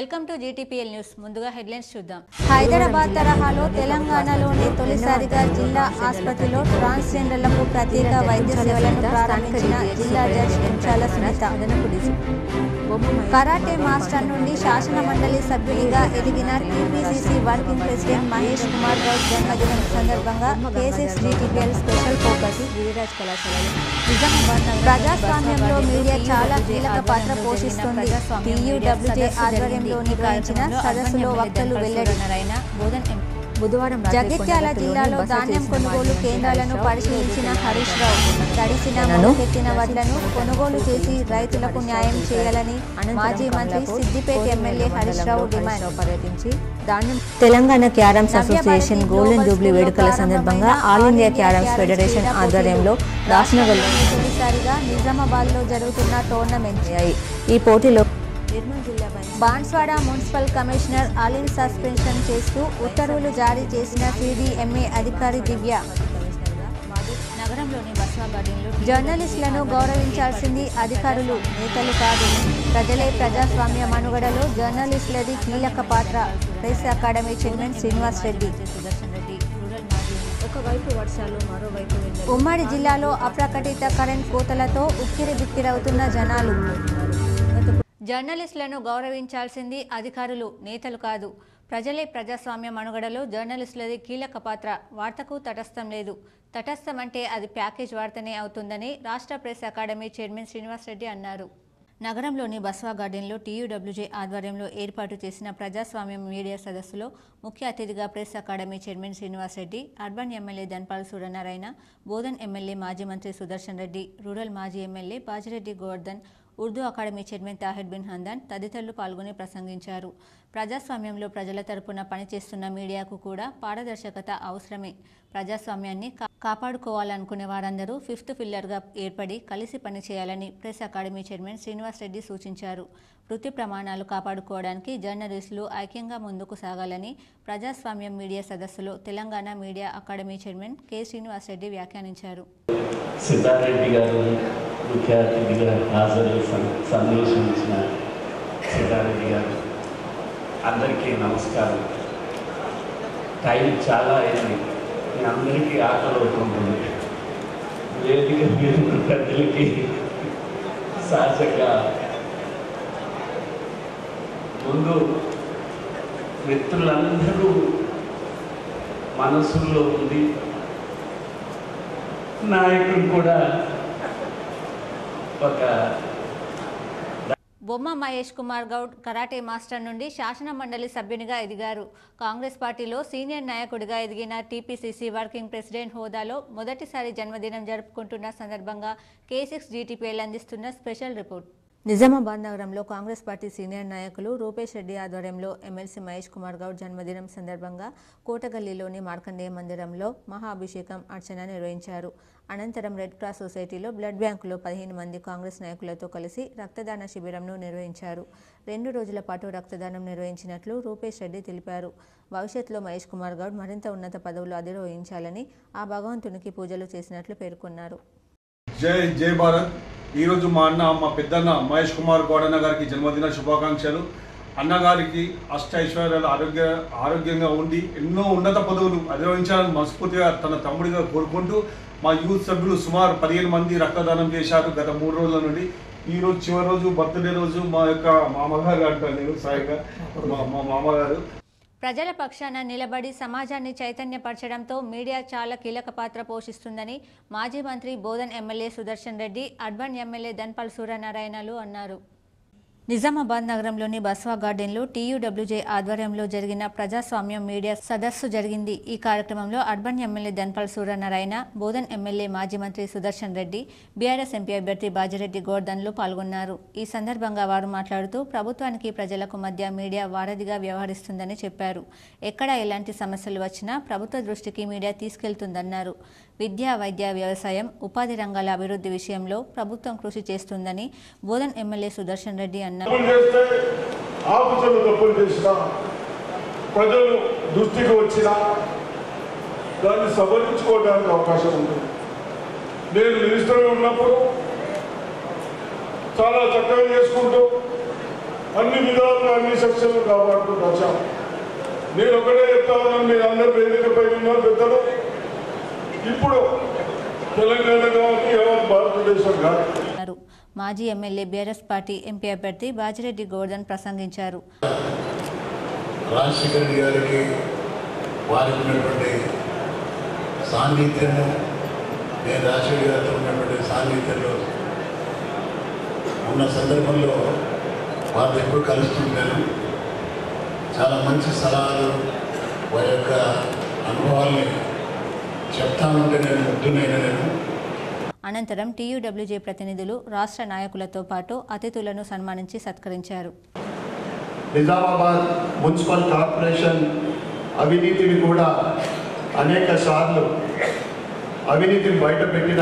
Welcome to GTPL news ముందుగా headlines చూద్దాం హైదరాబాద్ తరహాలో తెలంగాణలోని తొలిసారిగా జిల్లా ఆసుపత్రిలో ట్రాన్స్జెండర్లకు ప్రత్యేక వైద్య సేవలను ప్రారంభించిన జిల్లా judge Enchala Sunitha karate master నుండి శాసన మండలి సభ్యునిగా ఎదిగిన TPCC working president Mahesh Kumar Goud జన్మదినం సందర్భంగా కేసెస్ జీటీపీఎల్ స్పెషల్ ఫోకస్ గిరిరాజ్ కళాశాలలో ప్రజాస్వామ్యంలో మీడియా చాలా కీలక పాత్ర పోషిస్తుంది టీయూడబ్ల్యూజే ఆధ్వర్యంలో నిర్వహించిన సదస్సులో వక్తలు వెల్లడి బోధన్ ఎం- బుధవారం జగిత్యాల జిల్లాలో ధాన్యం కొనుగోలు కేంద్రాలను పరిశీలించిన హరీష్ రావు తడిసిన మొలకెత్తిన వడ్లను కొనుగోలు చేసి రైతులకు న్యాయం చేయాలని మాజీ మంత్రి సిద్దిపేట ఎమ్మెల్యే హరీష్ రావు డిమాండ్ పర్యటించి ధాన్యం Telangana carroms association golden jubilee వేడుకల సందర్భంగా ఆల్ ఇండియా క్యారమ్స్ ఫెడరేషన్ ఆధ్వర్యంలో దాసనగర్లో తొలిసారిగా నిజామాబాద్ లో జరుగుతున్న టోర్నమెంట్ జరిగాయి. ఈ పోటీలో Banswada municipal commissioner Aleem suspension చేస్తూ ఉత్తర్వులు జారీ చేసిన సిడిఎంఏ అధికారి దివ్య నగరంలోని బస్వా గార్డెన్లో జర్నలిస్టులను గౌరవించాల్సింది అధికారులు నేతలు కాదు ప్రజలే ప్రజాస్వామ్య మనుగడలో జర్నలిస్టులది కీలక పాత్ర press academy chairman Srinivas Reddy Sudarshan Reddy rural మాజీ ఒకవైపు వర్షాలు మరోవైపు ఎండలు. ఉమ్మడి జిల్లాలో అప్రకటిత కరెంట్ కోతలతో ఉక్కిరి బిక్కిరవుతున్న జనాలు జర్నలిస్టులను గౌరవించాల్సింది అధికారులు నేతలు కాదు ప్రజలే ప్రజాస్వామ్య మనుగడలో జర్నలిస్టులది కీలక పాత్ర వార్తకు తటస్థం లేదు తటస్థం అంటే అది ప్యాకేజ్ వార్తనే అవుతుందని రాష్ట్ర press academy chairman Srinivas Reddy అన్నారు నగరంలోని బస్వా గార్డెన్లో టీయూడబ్ల్యూజే ఆధ్వర్యంలో ఏర్పాటు చేసిన ప్రజాస్వామ్యం మీడియా సదస్సులో ముఖ్య అతిథిగా press academy chairman Srinivas Reddy urban MLA Dhanpal Suryanarayana Bodhan MLA మాజీ మంత్రి సుదర్శన్ రెడ్డి రూరల్ మాజీ MLA Bajireddy Govardhan Urdu academy chairman Tahir bin Hamdan తదితరులు పాల్గొని ప్రసంగించారు ప్రజాస్వామ్యంలో ప్రజల తరపున పనిచేస్తున్న మీడియాకు కూడా పారదర్శకత అవసరమే ప్రజాస్వామ్యాన్ని కా- కాపాడుకోవాలనుకునే వారందరూ ఫిఫ్త్ పిల్లర్గా ఏర్పడి కలిసి పనిచేయాలని press academy chairman Srinivas Reddy సూచించారు వృత్తి ప్రమాణాలు కాపాడుకోవడానికి జర్నలిస్టులు ఐక్యంగా ముందుకు సాగాలని ప్రజాస్వామ్యం మీడియా సదస్సులో Telangana media academy chairman K Srinivas Reddy వ్యాఖ్యానించారు సిద్ధారెడ్డి గారు ముఖ్య అతిథిగా హాజరై సం- సందేశం ఇచ్చిన సిద్ధారెడ్డి గారు అందరికీ నమస్కారం టైం చాలా అయింది మీ అందరికీ ఆకలి అవుతుంటుంది వేదిక మీద ఉన్న పెద్దలకి సహజంగా ముందు మిత్రులందరూ మనసుల్లో ఉంది నాయకుడు కూడా ఒక బొమ్మ మహేష్ కుమార్ గౌడ్ కరాటే మాస్టర్ నుండి శాసన మండలి సభ్యునిగా ఎదిగారు కాంగ్రెస్ పార్టీలో సీనియర్ నాయకుడిగా ఎదిగిన టీపీసీసీ వర్కింగ్ ప్రెసిడెంట్ హోదాలో మొదటిసారి జన్మదినం జరుపుకుంటున్న సందర్భంగా కే సిక్స్ జీటీపీఎల్ అందిస్తున్న స్పెషల్ రిపోర్ట్ నిజామాబాద్ నగరంలో కాంగ్రెస్ పార్టీ సీనియర్ నాయకులు రూపేష్ రెడ్డి ఆధ్వర్యంలో ఎమ్మెల్సీ మహేష్ కుమార్ గౌడ్ జన్మదినం సందర్భంగా కోటగల్లీలోని మార్కండేయ మందిరంలో మహాభిషేకం అర్చన నిర్వహించారు అనంతరం రెడ్ క్రాస్ సొసైటీలో బ్లడ్ బ్యాంకులో పదిహేను మంది కాంగ్రెస్ నాయకులతో కలిసి రక్తదాన శిబిరంను నిర్వహించారు రెండు రోజుల పాటు రక్తదానం నిర్వహించినట్లు రూపేష్ రెడ్డి తెలిపారు భవిష్యత్తులో మహేష్ కుమార్ గౌడ్ మరింత ఉన్నత పదవులు అధిరోహించాలని ఆ భగవంతునికి పూజలు చేసినట్లు పేర్కొన్నారు జై జై భారత్ ఈరోజు మా అన్న మా పెద్దన్న మహేష్ కుమార్ గౌడ్ అన్న గారికి జన్మదిన శుభాకాంక్షలు అన్నగారికి అష్ట ఐశ్వర్యాలు ఆరోగ్య ఆరోగ్యంగా ఉండి ఎన్నో ఉన్నత పదవులు అధిరోహించాలని మనస్ఫూర్తిగా తన తమ్ముడిగా కోరుకుంటూ మా యూత్ సభ్యులు సుమారు పదిహేను మంది రక్తదానం చేశారు గత మూడు రోజుల నుండి ఈ రోజు చివరి రోజు బర్త్డే రోజు మా యొక్క మామగారు అంటాను నేను సాయిగా మా మా మామగారు ప్రజల పక్షాన నిలబడి సమాజాన్ని చైతన్యపరచడంతో మీడియా చాలా కీలక పాత్ర పోషిస్తుందని మాజీ మంత్రి Bodhan MLA Sudarshan Reddy urban MLA Dhanpal సూర్యనారాయణలు అన్నారు నిజామాబాద్ నగరంలోని బస్వా గార్డెన్లో టీయూడబ్ల్యూజే ఆధ్వర్యంలో జరిగిన ప్రజాస్వామ్యం మీడియా సదస్సు జరిగింది ఈ కార్యక్రమంలో urban MLA Dhanpal Suryanarayana Bodhan MLA మాజీ మంత్రి సుదర్శన్ రెడ్డి బీఆర్ఎస్ ఎంపీ అభ్యర్థి బాజిరెడ్డి గోర్ధన్లు పాల్గొన్నారు ఈ సందర్భంగా వారు మాట్లాడుతూ ప్రభుత్వానికి ప్రజలకు మధ్య మీడియా వారధిగా వ్యవహరిస్తుందని చెప్పారు ఎక్కడ ఎలాంటి సమస్యలు వచ్చినా ప్రభుత్వ దృష్టికి మీడియా తీసుకెళ్తుందన్నారు విద్య వైద్య వ్యవసాయం ఉపాధి రంగాల అభివృద్ధి విషయంలో ప్రభుత్వం కృషి చేస్తుందని బోధన్ ఎమ్మెల్యే సుదర్శన్ రెడ్డి అన్నారు తప్పులు చేస్తే ఆఫీసులు తప్పులు చేసిన ప్రజలు దృష్టికి వచ్చిన దాన్ని సవరించుకోవడానికి అవకాశం ఉంటుంది నేను మినిస్టర్ ఉన్నప్పుడు చాలా చక్కగా చేసుకుంటూ అన్ని విధాలుగా అన్ని సెక్షన్లు కాపాడుకుంటూ వచ్చాం నేను ఒకటే చెప్తా ఉన్నాను మీరు అందరు వేదికపై ఉన్నారు పెద్దలు ఇప్పుడు తెలంగాణ కావాలి యావత్ భారతదేశం కాదు అన్నారు మాజీ ఎమ్మెల్యే బీఆర్ఎస్ పార్టీ ఎంపీ అభ్యర్థి బాజిరెడ్డి గోవర్ధన్ ప్రసంగించారు రాజశేఖర రెడ్డి గారికి వారికి ఉన్నటువంటి సాన్నిధ్యము నేను రాజశేఖర గారితో ఉన్నటువంటి సాన్నిధ్యంలో ఉన్న సందర్భంలో వారితో ఎప్పుడు కలుస్తుంటాను చాలా మంచి సలహాలు వారి యొక్క అనుభవాల్ని చెప్తా ఉంటే నేను ముగ్ధునైనా నేను అనంతరం టీయూడబ్ల్యూజే ప్రతినిధులు రాష్ట్ర నాయకులతో పాటు అతిథులను సన్మానించి సత్కరించారు నిజామాబాద్ మున్సిపల్ కార్పొరేషన్ అవినీతిని కూడా అనేక సార్లు అవినీతిని బయటపెట్టిన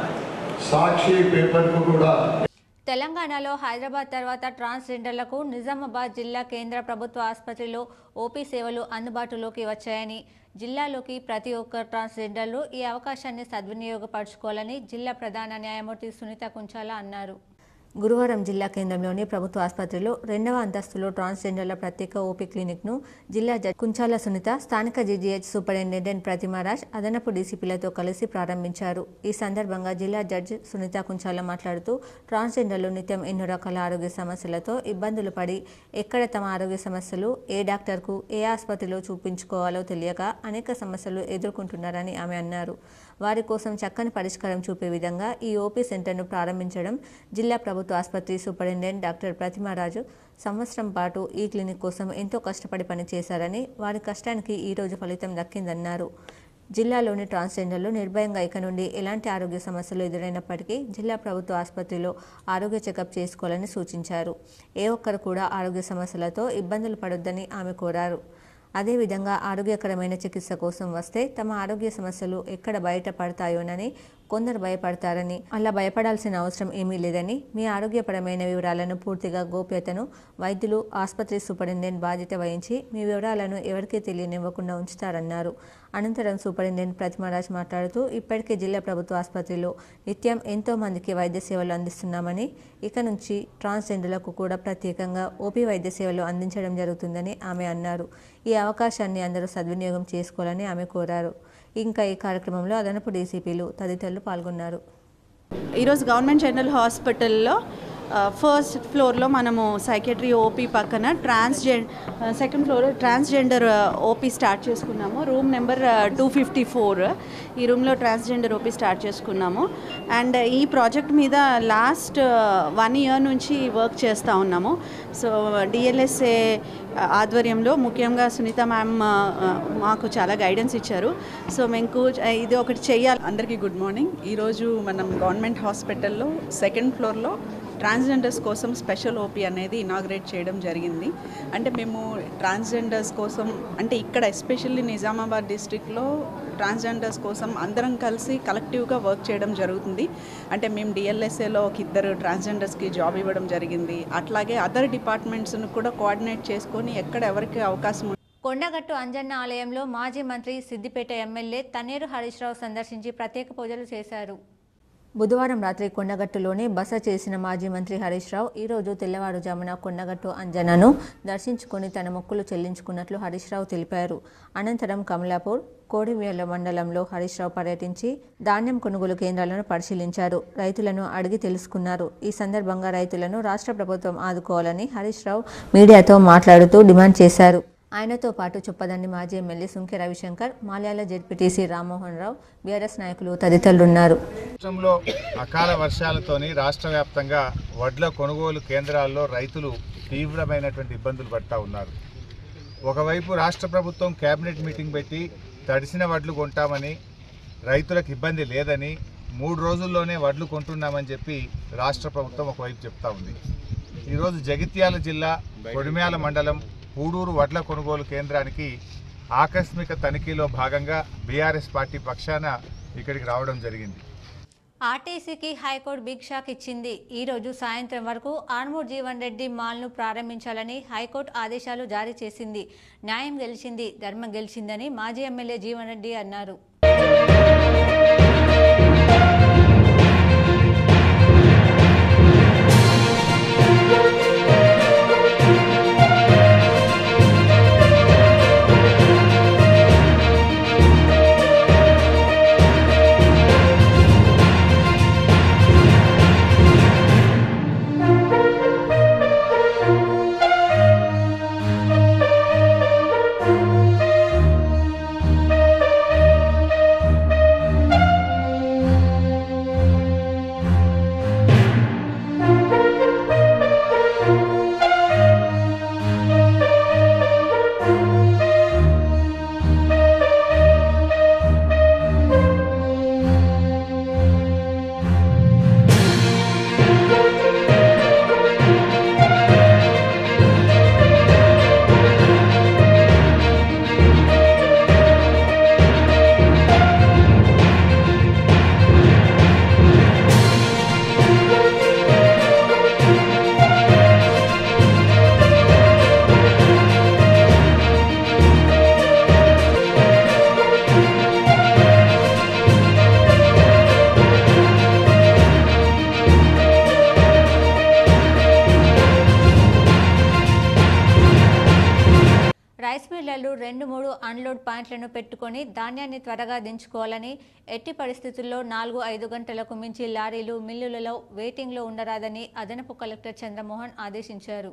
సాక్షి పేపర్కు కూడా తెలంగాణలో హైదరాబాద్ తర్వాత ట్రాన్స్జెండర్లకు నిజామాబాద్ జిల్లా కేంద్ర ప్రభుత్వ ఆసుపత్రిలో ఓపీ సేవలు అందుబాటులోకి వచ్చాయని జిల్లాలోకి ప్రతి ఒక్క ట్రాన్స్జెండర్లు ఈ అవకాశాన్ని సద్వినియోగపరచుకోవాలని జిల్లా ప్రధాన న్యాయమూర్తి సునీత కుంచాల అన్నారు గురువారం జిల్లా కేంద్రంలోని ప్రభుత్వ ఆసుపత్రిలో రెండవ అంతస్తులో ట్రాన్స్జెండర్ల ప్రత్యేక ఓపీ క్లినిక్ను జిల్లా జడ్జి కుంచాల సునీత స్థానిక జీజీహెచ్ సూపరింటెండెంట్ ప్రతిమారాజ్ అదనపు డీసీపీలతో కలిసి ప్రారంభించారు ఈ సందర్భంగా జిల్లా జడ్జి సునీత కుంచాల మాట్లాడుతూ ట్రాన్స్జెండర్లు నిత్యం ఎన్నో రకాల ఆరోగ్య సమస్యలతో ఇబ్బందులు పడి ఎక్కడ తమ ఆరోగ్య సమస్యలు ఏ డాక్టర్కు ఏ ఆసుపత్రిలో చూపించుకోవాలో తెలియక అనేక సమస్యలు ఎదుర్కొంటున్నారని ఆమె అన్నారు వారి కోసం చక్కని పరిష్కారం చూపే విధంగా ఈ ఓపీ సెంటర్ను ప్రారంభించడం జిల్లా ప్రభుత్వ ఆసుపత్రి సూపరింటెండెంట్ డాక్టర్ ప్రతిమారాజు సంవత్సరం పాటు ఈ క్లినిక్ కోసం ఎంతో కష్టపడి పనిచేశారని వారి కష్టానికి ఈ రోజు ఫలితం దక్కిందన్నారు జిల్లాలోని ట్రాన్స్జెండర్లు నిర్భయంగా ఇక నుండి ఎలాంటి ఆరోగ్య సమస్యలు ఎదురైనప్పటికీ జిల్లా ప్రభుత్వ ఆసుపత్రిలో ఆరోగ్య చెకప్ చేసుకోవాలని సూచించారు ఏ ఒక్కరు కూడా ఆరోగ్య సమస్యలతో ఇబ్బందులు పడొద్దని ఆమె కోరారు అదేవిధంగా ఆరోగ్యకరమైన చికిత్స కోసం వస్తే తమ ఆరోగ్య సమస్యలు ఎక్కడ బయటపడతాయోనని కొందరు భయపడతారని అలా భయపడాల్సిన అవసరం ఏమీ లేదని మీ ఆరోగ్యపరమైన వివరాలను పూర్తిగా గోప్యతను వైద్యులు ఆసుపత్రి సూపరింటెండెంట్ బాధ్యత వహించి మీ వివరాలను ఎవరికీ తెలియనివ్వకుండా ఉంచుతారన్నారు అనంతరం సూపరింటెండెంట్ ప్రతిమరాజ్ మాట్లాడుతూ ఇప్పటికే జిల్లా ప్రభుత్వ ఆసుపత్రిలో నిత్యం ఎంతో మందికి వైద్య సేవలు అందిస్తున్నామని ఇక నుంచి ట్రాన్స్జెండర్లకు కూడా ప్రత్యేకంగా ఓపీ వైద్య సేవలు అందించడం జరుగుతుందని ఆమె అన్నారు ఈ అవకాశాన్ని అందరూ సద్వినియోగం చేసుకోవాలని ఆమె కోరారు ఇంకా ఈ కార్యక్రమంలో అదనపు డీసీపీలు తదితరులు పాల్గొన్నారు ఈరోజు గవర్నమెంట్ జనరల్ హాస్పిటల్లో ఆ, ఫస్ట్ ఫ్లోర్లో మనము సైకెట్రీ ఓపీ పక్కన ట్రాన్స్జెండ్ second floor transgender OP start చేసుకున్నాము room number two fifty four ఈ రూమ్లో ట్రాన్స్జెండర్ ఓపీ స్టార్ట్ చేసుకున్నాము అండ్ ఈ ప్రాజెక్ట్ మీద లాస్ట్ వన్ ఇయర్ నుంచి వర్క్ చేస్తూ ఉన్నాము సో డిఎల్ఎస్ఏ ఆధ్వర్యంలో ముఖ్యంగా సునీత మ్యామ్ మాకు చాలా గైడెన్స్ ఇచ్చారు సో మేము ఇది ఒకటి చెయ్యాలి అందరికీ గుడ్ మార్నింగ్ ఈరోజు మనం గవర్నమెంట్ హాస్పిటల్లో సెకండ్ ఫ్లోర్లో ట్రాన్స్జెండర్స్ కోసం స్పెషల్ ఓపీ అనేది ఇనాగ్రేట్ చేయడం జరిగింది అంటే మేము ట్రాన్స్జెండర్స్ కోసం అంటే ఇక్కడ ఎస్పెషల్లీ నిజామాబాద్ డిస్టిక్లో ట్రాన్స్జెండర్స్ కోసం అందరం కలిసి కలెక్టివ్గా వర్క్ చేయడం జరుగుతుంది అంటే మేము డిఎల్ఎస్ఏలో ఒక ఇద్దరు ట్రాన్స్జెండర్స్కి జాబ్ ఇవ్వడం జరిగింది అట్లాగే అదర్ డిపార్ట్మెంట్స్ను కూడా కోఆర్డినేట్ చేసుకొని ఎక్కడ ఎవరికి అవకాశం కొండగట్టు అంజన్న ఆలయంలో మాజీ మంత్రి సిద్దిపేట ఎమ్మెల్యే తన్నేరు హరీష్ రావు సందర్శించి ప్రత్యేక పూజలు చేశారు బుధవారం రాత్రి కొండగట్టులోనే బస చేసిన మాజీ మంత్రి హరీష్ రావు ఈరోజు తెల్లవారుజామున కొండగట్టు అంజనను దర్శించుకుని తన మొక్కులు చెల్లించుకున్నట్లు హరీష్ రావు తెలిపారు అనంతరం కమలాపూర్ కోడివేల మండలంలో హరీష్ రావు పర్యటించి ధాన్యం కొనుగోలు కేంద్రాలను పరిశీలించారు రైతులను అడిగి తెలుసుకున్నారు ఈ సందర్భంగా రైతులను రాష్ట్ర ప్రభుత్వం ఆదుకోవాలని హరీష్ రావు మీడియాతో మాట్లాడుతూ డిమాండ్ చేశారు ఆయనతో పాటు చొప్పదండి మాజీ MLA Sunke Ravishankar Malyala ZPTC Rammohan Rao BRS నాయకులు తదితరులున్నారు రాష్ట్రంలో అకాల వర్షాలతోని రాష్ట్ర వ్యాప్తంగా వడ్ల కొనుగోలు కేంద్రాల్లో రైతులు తీవ్రమైనటువంటి ఇబ్బందులు పడతా ఉన్నారు ఒకవైపు రాష్ట్ర ప్రభుత్వం కేబినెట్ మీటింగ్ పెట్టి తడిసిన వడ్లు కొంటామని రైతులకు ఇబ్బంది లేదని మూడు రోజుల్లోనే వడ్లు కొంటున్నామని చెప్పి రాష్ట్ర ప్రభుత్వం ఒకవైపు చెప్తా ఉంది ఈరోజు జగిత్యాల జిల్లా కొడిమ్యాల మండలం పూడూరు వడ్ల కొనుగోలు కేంద్రానికి ఆకస్మిక తనిఖీలో భాగంగా బీఆర్ఎస్ పార్టీ పక్షాన ఇక్కడికి రావడం జరిగింది ఆర్టీసీకి హైకోర్టు బిగ్ షాక్ ఇచ్చింది ఈ రోజు సాయంత్రం వరకు ఆర్మూర్ జీవన్ రెడ్డి మాల్ను ప్రారంభించాలని హైకోర్టు ఆదేశాలు జారీ చేసింది న్యాయం గెలిచింది ధర్మం గెలిచిందని మాజీ ఎమ్మెల్యే జీవన్ రెడ్డి అన్నారు రైస్ మిల్లర్లు రెండు మూడు అన్లోడ్ పాయింట్లను పెట్టుకొని ధాన్యాన్ని త్వరగా దించుకోవాలని ఎట్టి పరిస్థితుల్లో నాలుగు ఐదు గంటలకు మించి లారీలు మిల్లులలో వెయిటింగ్లో ఉండరాదని అదనపు కలెక్టర్ చంద్రమోహన్ ఆదేశించారు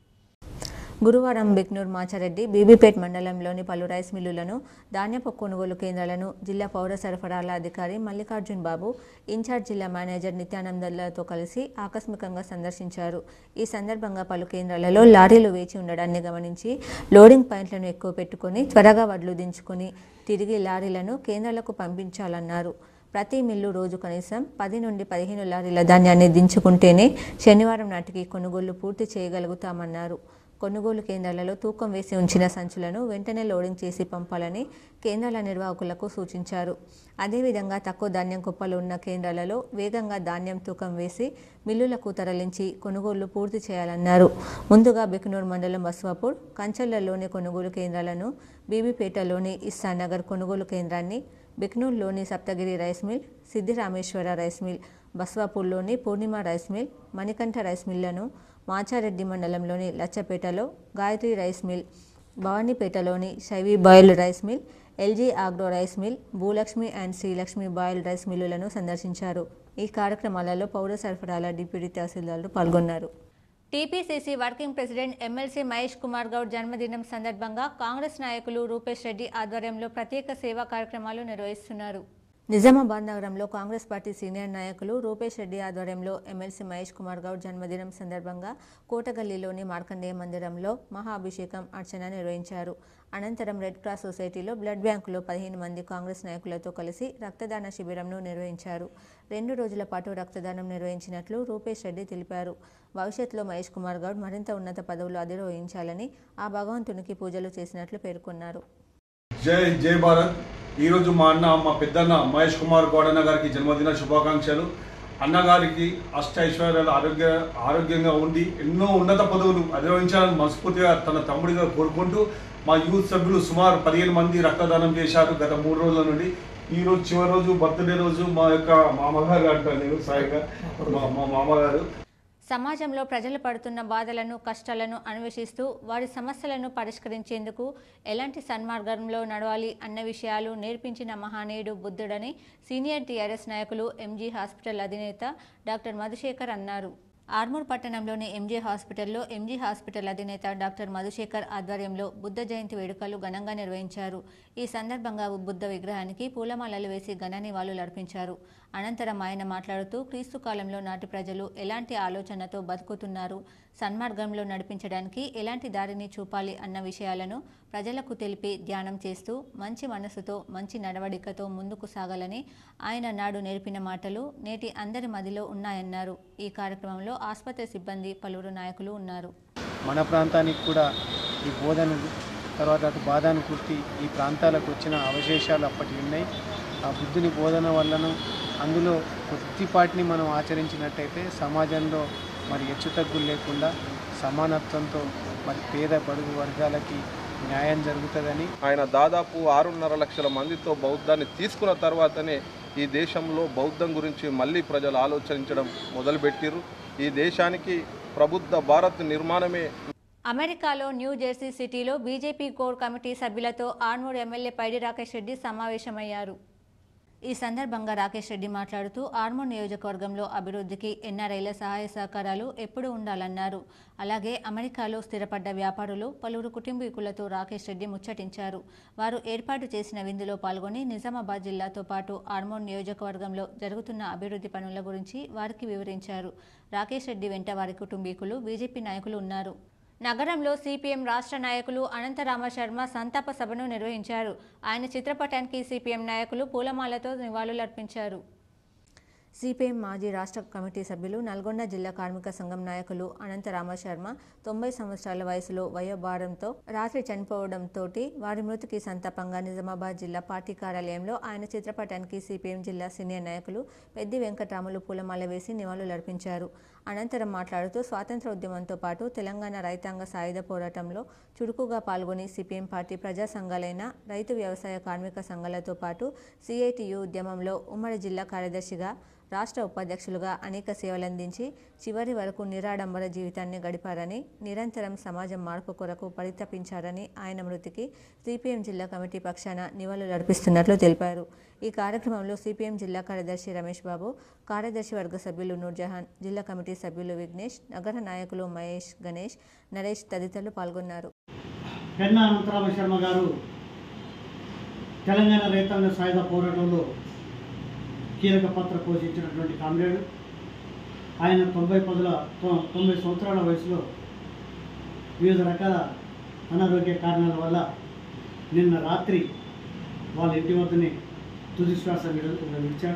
గురువారం బిక్నూర్ మాచారెడ్డి బీబీపేట్ మండలంలోని పలు రైస్ మిల్లులను ధాన్యపు కొనుగోలు కేంద్రాలను జిల్లా పౌర సరఫరాల అధికారి మల్లికార్జున్ బాబు ఇన్ఛార్జ్ జిల్లా మేనేజర్ నిత్యానందలతో కలిసి ఆకస్మికంగా సందర్శించారు ఈ సందర్భంగా పలు కేంద్రాలలో లారీలు వేచి ఉండడాన్ని గమనించి లోడింగ్ పాయింట్లను ఎక్కువ పెట్టుకొని త్వరగా వడ్లు దించుకొని తిరిగి లారీలను కేంద్రాలకు పంపించాలన్నారు ప్రతి మిల్లు రోజు కనీసం పది నుండి పదిహేను లారీల ధాన్యాన్ని దించుకుంటేనే శనివారం నాటికి కొనుగోళ్లు పూర్తి చేయగలుగుతామన్నారు కొనుగోలు కేంద్రాలలో తూకం వేసి ఉంచిన సంచులను వెంటనే లోడింగ్ చేసి పంపాలని కేంద్రాల నిర్వాహకులకు సూచించారు అదేవిధంగా తక్కువ ధాన్యం కుప్పలు ఉన్న కేంద్రాలలో వేగంగా ధాన్యం తూకం వేసి మిల్లులకు తరలించి కొనుగోళ్లు పూర్తి చేయాలన్నారు ముందుగా బికనూరు మండలం బస్వాపూర్ కంచర్లలోని కొనుగోలు కేంద్రాలను బీబీపేటలోని ఇస్సానగర్ కొనుగోలు కేంద్రాన్ని బిక్నూర్లోని Saptagiri rice mill Siddirameshwara rice mill బస్వాపూర్లోని Purnima rice mill Manikanta rice మిల్లను మాచారెడ్డి మండలంలోని లచ్చపేటలో గాయత్రి రైస్ మిల్ భవానీపేటలోని Shaivi boiled rice mill LG agro rice mill Bhulakshmi and Srilakshmi boiled rice మిల్లులను సందర్శించారు ఈ కార్యక్రమాలలో పౌర సరఫరాల డిప్యూటీ తహసీల్దార్లు పాల్గొన్నారు TPCC working president MLC Mahesh Kumar Goud జన్మదినం సందర్భంగా కాంగ్రెస్ నాయకులు రూపేష్ రెడ్డి ఆధ్వర్యంలో ప్రత్యేక సేవా కార్యక్రమాలు నిర్వహిస్తున్నారు నిజామాబాద్ నగరంలో కాంగ్రెస్ పార్టీ సీనియర్ నాయకులు రూపేష్ రెడ్డి ఆధ్వర్యంలో ఎమ్మెల్సీ మహేష్ కుమార్ గౌడ్ జన్మదినం సందర్భంగా కోటగల్లీలోని మార్కండేయ మందిరంలో మహా అభిషేకం అర్చన నిర్వహించారు అనంతరం రెడ్ క్రాస్ సొసైటీలో బ్లడ్ బ్యాంకులో పదిహేను మంది కాంగ్రెస్ నాయకులతో కలిసి రక్తదాన శిబిరంను నిర్వహించారు రెండు రోజుల పాటు రక్తదానం నిర్వహించినట్లు రూపేష్ రెడ్డి తెలిపారు భవిష్యత్తులో మహేష్ కుమార్ గౌడ్ మరింత ఉన్నత పదవులు అధిరోహించాలని ఆ భగవంతునికి పూజలు చేసినట్లు పేర్కొన్నారు జై జై భారత్ ఈరోజు మా అన్న మా పెద్దన్న మహేష్ కుమార్ గౌడన్న గారికి జన్మదిన శుభాకాంక్షలు అన్నగారికి అష్ట ఐశ్వర్యాలు ఆరోగ్య ఆరోగ్యంగా ఉండి ఎన్నో ఉన్నత పదవులు అధిరోహించాలని మనస్ఫూర్తిగా తన తమ్ముడిగా కోరుకుంటూ మా యూత్ సభ్యులు సుమారు పదిహేను మంది రక్తదానం చేశారు గత మూడు రోజుల నుండి ఈ రోజు చివరి రోజు బర్త్డే రోజు మా యొక్క మామగారు అంటాను నేను సాయిగా మా మా మామగారు సమాజంలో ప్రజలు పడుతున్న బాధలను కష్టాలను అన్వేషిస్తూ వారి సమస్యలను పరిష్కరించేందుకు ఎలాంటి సన్మార్గంలో నడవాలి అన్న విషయాలు నేర్పించిన మహానీయుడు బుద్ధుడని సీనియర్ టీఆర్ఎస్ నాయకులు ఎంజీ హాస్పిటల్ అధినేత డాక్టర్ మధుశేఖర్ అన్నారు ఆర్మూర్ పట్టణంలోని ఎంజీ హాస్పిటల్లో ఎంజీ హాస్పిటల్ అధినేత డాక్టర్ మధుశేఖర్ ఆధ్వర్యంలో బుద్ధ జయంతి వేడుకలు ఘనంగా నిర్వహించారు ఈ సందర్భంగా బుద్ధ విగ్రహానికి పూలమాలలు వేసి ఘన నివాళులు అర్పించారు అనంతరం ఆయన మాట్లాడుతూ క్రీస్తు కాలంలో నాటి ప్రజలు ఎలాంటి ఆలోచనతో బతుకుతున్నారు సన్మార్గంలో నడిపించడానికి ఎలాంటి దారిని చూపాలి అన్న విషయాలను ప్రజలకు తెలిపి ధ్యానం చేస్తూ మంచి మనసుతో మంచి నడవడికతో ముందుకు సాగాలని ఆయన నాడు నేర్పిన మాటలు నేటి అందరి మదిలో ఉన్నాయన్నారు ఈ కార్యక్రమంలో ఆసుపత్రి సిబ్బంది పలువురు నాయకులు ఉన్నారు మన ప్రాంతానికి కూడా ఈ బోధన తర్వాత అటు బాధాను కుర్తి ఈ ప్రాంతాలకు వచ్చిన అవశేషాలు అప్పటి ఉన్నాయి ఆ బుద్ధుని బోధన వల్లను అందులో కొద్దిపాటిని మనం ఆచరించినట్టయితే సమాజంలో మరి హెచ్చుతగ్గులు లేకుండా సమానత్వంతో మరి పేద బడుగు వర్గాలకి న్యాయం జరుగుతుందని ఆయన దాదాపు ఆరున్నర లక్షల మందితో బౌద్ధాన్ని తీసుకున్న తర్వాతనే ఈ దేశంలో బౌద్ధం గురించి మళ్ళీ ప్రజలు ఆలోచించడం మొదలుపెట్టిరు ఈ దేశానికి ప్రబుద్ధ భారత్ నిర్మాణమే అమెరికాలో న్యూ జెర్సీ సిటీలో బీజేపీ కోర్ కమిటీ సభ్యులతో ఆర్మూర్ ఎమ్మెల్యే పైడి రాకేష్ రెడ్డి సమావేశమయ్యారు ఈ సందర్భంగా రాకేష్ రెడ్డి మాట్లాడుతూ ఆర్మూర్ నియోజకవర్గంలో అభివృద్ధికి ఎన్ఆర్ఐల సహాయ సహకారాలు ఎప్పుడూ ఉండాలన్నారు అలాగే అమెరికాలో స్థిరపడ్డ వ్యాపారులు పలువురు కుటుంబీకులతో రాకేష్ రెడ్డి ముచ్చటించారు వారు ఏర్పాటు చేసిన విందులో పాల్గొని నిజామాబాద్ జిల్లాతో పాటు ఆర్మూర్ నియోజకవర్గంలో జరుగుతున్న అభివృద్ధి పనుల గురించి వారికి వివరించారు రాకేష్ రెడ్డి వెంట వారి కుటుంబీకులు బీజేపీ నాయకులు ఉన్నారు నగరంలో సిపిఎం రాష్ట్ర నాయకులు అనంతరామ శర్మ సంతాప సభను నిర్వహించారు ఆయన చిత్రపటానికి సిపిఎం నాయకులు పూలమాలతో నివాళులర్పించారు సిపిఎం మాజీ రాష్ట్ర కమిటీ సభ్యులు నల్గొండ జిల్లా కార్మిక సంఘం నాయకులు అనంత రామశర్మ తొంభై సంవత్సరాల వయసులో వయోభారంతో రాత్రి చనిపోవడంతో వారి మృతికి సంతాపంగా నిజామాబాద్ జిల్లా పార్టీ కార్యాలయంలో ఆయన చిత్రపటానికి సిపిఎం జిల్లా సీనియర్ నాయకులు పెద్ది వెంకట్రాములు పూలమాల వేసి నివాళులర్పించారు అనంతరం మాట్లాడుతూ స్వాతంత్ర ఉద్యమంతో పాటు తెలంగాణ రైతాంగ సాయుధ పోరాటంలో చురుకుగా పాల్గొని సిపిఎం పార్టీ ప్రజా సంఘాలైన రైతు వ్యవసాయ కార్మిక సంఘాలతో పాటు సిఐటియు ఉద్యమంలో ఉమ్మడి జిల్లా కార్యదర్శిగా రాష్ట్ర ఉపాధ్యక్షులుగా అనేక సేవలందించి చివరి వరకు నిరాడంబర జీవితాన్ని గడిపారని నిరంతరం సమాజం మార్పు కొరకు పరితపించారని ఆయన మృతికి సిపిఎం జిల్లా కమిటీ పక్షాన నివాళులు అర్పిస్తున్నట్లు తెలిపారు ఈ కార్యక్రమంలో సిపిఎం జిల్లా కార్యదర్శి రమేష్ బాబు కార్యదర్శి వర్గ సభ్యులు నూర్జహాన్ జిల్లా కమిటీ సభ్యులు విఘ్నేష్ నగర నాయకులు మహేష్ గణేష్ నరేష్ తదితరులు పాల్గొన్నారు పెన్నా అనంతరామ శర్మ గారు తెలంగాణ రైతాంగ సాయుధ పోరాటంలో కీలక పాత్ర పోషించినటువంటి కామ్రేడు ఆయన తొంభై పదుల తొ- తొంభై సంవత్సరాల వయసులో వివిధ రకాల అనారోగ్య కారణాల వల్ల నిన్న రాత్రి వాళ్ళ ఇంటి వద్దనే తుది శ్వాస విడ- విడిచాడు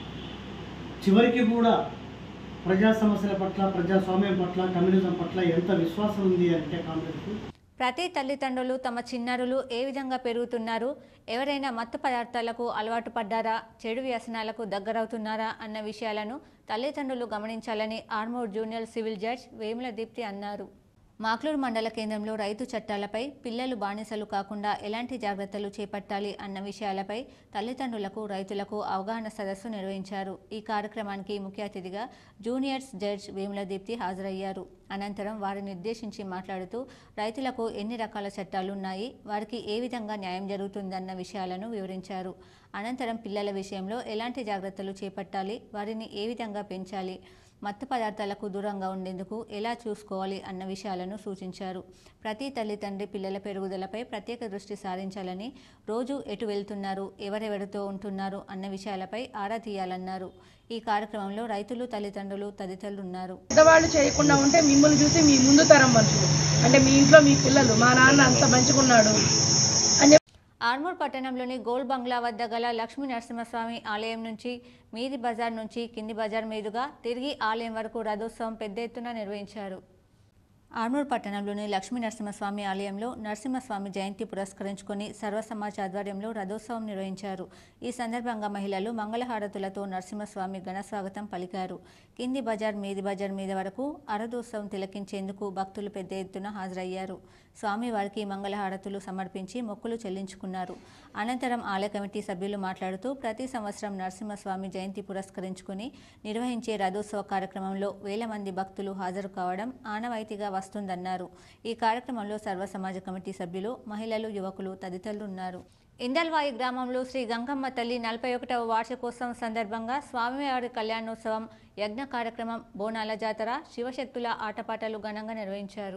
చివరికి కూడా ప్రజా సమస్యల పట్ల ప్రజాస్వామ్యం పట్ల కమ్యూనిజం పట్ల ఎంత విశ్వాసం ఉంది అంటే కాంగ్రెస్కు ప్రతి తల్లిదండ్రులు తమ చిన్నారులు ఏ విధంగా పెరుగుతున్నారు ఎవరైనా మత్తు పదార్థాలకు అలవాటు పడ్డారా చెడు వ్యసనాలకు దగ్గరవుతున్నారా అన్న విషయాలను తల్లిదండ్రులు గమనించాలని Armoor junior civil judge Vemula Deepti అన్నారు మాక్లూరు మండల కేంద్రంలో రైతు చట్టాలపై పిల్లలు బానిసలు కాకుండా ఎలాంటి జాగ్రత్తలు చేపట్టాలి అన్న విషయాలపై తల్లిదండ్రులకు రైతులకు అవగాహన సదస్సు నిర్వహించారు ఈ కార్యక్రమానికి ముఖ్య అతిథిగా జూనియర్స్ జడ్జ్ వేముల దీప్తి హాజరయ్యారు అనంతరం వారిని ఉద్దేశించి మాట్లాడుతూ రైతులకు ఎన్ని రకాల చట్టాలు ఉన్నాయి వారికి ఏ విధంగా న్యాయం జరుగుతుందన్న విషయాలను వివరించారు అనంతరం పిల్లల విషయంలో ఎలాంటి జాగ్రత్తలు చేపట్టాలి వారిని ఏ విధంగా పెంచాలి మత్తు పదార్థాలకు దూరంగా ఉండేందుకు ఎలా చూసుకోవాలి అన్న విషయాలను సూచించారు ప్రతి తల్లి తండ్రి పిల్లల పెరుగుదలపై ప్రత్యేక దృష్టి సారించాలని రోజు ఎటు వెళ్తున్నారు ఎవరెవరితో ఉంటున్నారు అన్న విషయాలపై ఆరా తీయాలన్నారు ఈ కార్యక్రమంలో రైతులు తల్లిదండ్రులు తదితరులు ఉన్నారు పెద్దవాళ్ళు చేయకుండా ఉంటే మిమ్మల్ని చూసి మీ ముందు తరం మనుషులు అంటే మీ ఇంట్లో మీ పిల్లలు మా నాన్న అంత మంచిగున్నాడు అని ఆర్మూర్ పట్టణంలోని గోల్ బంగ్లా వద్ద గల లక్ష్మీ నరసింహస్వామి ఆలయం నుంచి మీది బజార్ నుంచి కింది బజార్ మీదుగా తిరిగి ఆలయం వరకు రథోత్సవం పెద్ద ఎత్తున నిర్వహించారు ఆర్మూర్ పట్టణంలోని లక్ష్మీ నరసింహస్వామి ఆలయంలో నరసింహస్వామి జయంతి పురస్కరించుకొని సర్వ సమాజ్ ఆధ్వర్యంలో రథోత్సవం నిర్వహించారు ఈ సందర్భంగా మహిళలు మంగళహారతులతో నరసింహస్వామి ఘనస్వాగతం పలికారు కింది బజార్ మీది బజార్ మీద వరకు అరదోత్సవం తిలకించేందుకు భక్తులు పెద్ద ఎత్తున హాజరయ్యారు స్వామివారికి మంగళహారతులు సమర్పించి మొక్కులు చెల్లించుకున్నారు అనంతరం ఆలయ కమిటీ సభ్యులు మాట్లాడుతూ ప్రతి సంవత్సరం నరసింహస్వామి జయంతి పురస్కరించుకుని నిర్వహించే రథోత్సవ కార్యక్రమంలో వేల మంది భక్తులు హాజరు కావడం ఆనవాయితీగా వస్తుందన్నారు ఈ కార్యక్రమంలో సర్వ సమాజ కమిటీ సభ్యులు మహిళలు యువకులు తదితరులు ఉన్నారు ఇందల్వాయి గ్రామంలో శ్రీ గంగమ్మ తల్లి నలభై ఒకటవ వార్షికోత్సవం సందర్భంగా స్వామివారి కళ్యాణోత్సవం యజ్ఞ కార్యక్రమం బోనాల జాతర శివశక్తుల ఆటపాటలు ఘనంగా నిర్వహించారు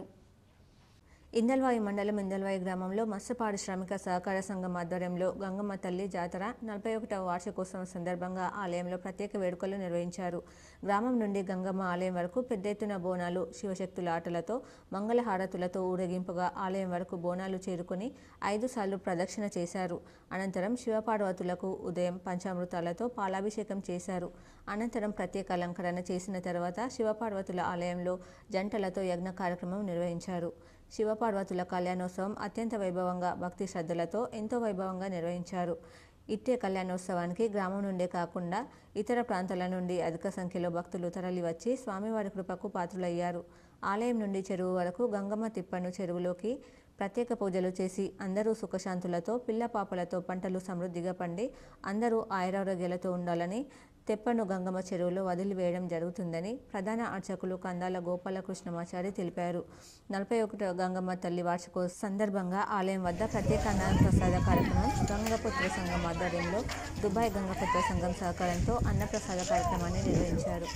ఇందల్వాయి మండలం ఇందల్వాయి గ్రామంలో మత్స్య పారిశ్రామిక సహకార సంఘం ఆధ్వర్యంలో గంగమ్మ తల్లి జాతర నలభై ఒకటవ వార్షికోత్సవం సందర్భంగా ఆలయంలో ప్రత్యేక వేడుకలు నిర్వహించారు గ్రామం నుండి గంగమ్మ ఆలయం వరకు పెద్ద ఎత్తున బోనాలు శివశక్తుల ఆటలతో మంగళహారతులతో ఊరేగింపుగా ఆలయం వరకు బోనాలు చేరుకుని ఐదు సార్లు ప్రదక్షిణ చేశారు అనంతరం శివపార్వతులకు ఉదయం పంచామృతాలతో పాలాభిషేకం చేశారు అనంతరం ప్రత్యేక అలంకరణ చేసిన తర్వాత శివపార్వతుల ఆలయంలో జంటలతో యజ్ఞ కార్యక్రమం నిర్వహించారు శివపార్వతుల కళ్యాణోత్సవం అత్యంత వైభవంగా భక్తి శ్రద్ధలతో ఎంతో వైభవంగా నిర్వహించారు ఇట్టే కళ్యాణోత్సవానికి గ్రామం నుండే కాకుండా ఇతర ప్రాంతాల నుండి అధిక సంఖ్యలో భక్తులు తరలివచ్చి స్వామివారి కృపకు పాత్రులయ్యారు ఆలయం నుండి చెరువు వరకు గంగమ్మ తిప్పను చెరువులోకి ప్రత్యేక పూజలు చేసి అందరూ సుఖశాంతులతో పిల్ల పాపలతో పంటలు సమృద్ధిగా పండి అందరూ ఆయురారోగ్యాలతో ఉండాలని తెప్పను గంగమ్మ చెరువులో వదిలివేయడం జరుగుతుందని ప్రధాన అర్చకులు కందాల గోపాలకృష్ణమాచారి తెలిపారు నలభై ఒకటో గంగమ్మ తల్లి వార్షికోత్సవ సందర్భంగా ఆలయం వద్ద ప్రత్యేక అన్నప్రసాద కార్యక్రమం గంగపుత్ర సంఘం ఆధ్వర్యంలో దుబాయ్ గంగపుత్ర సంఘం సహకారంతో అన్నప్రసాద కార్యక్రమాన్ని నిర్వహించారు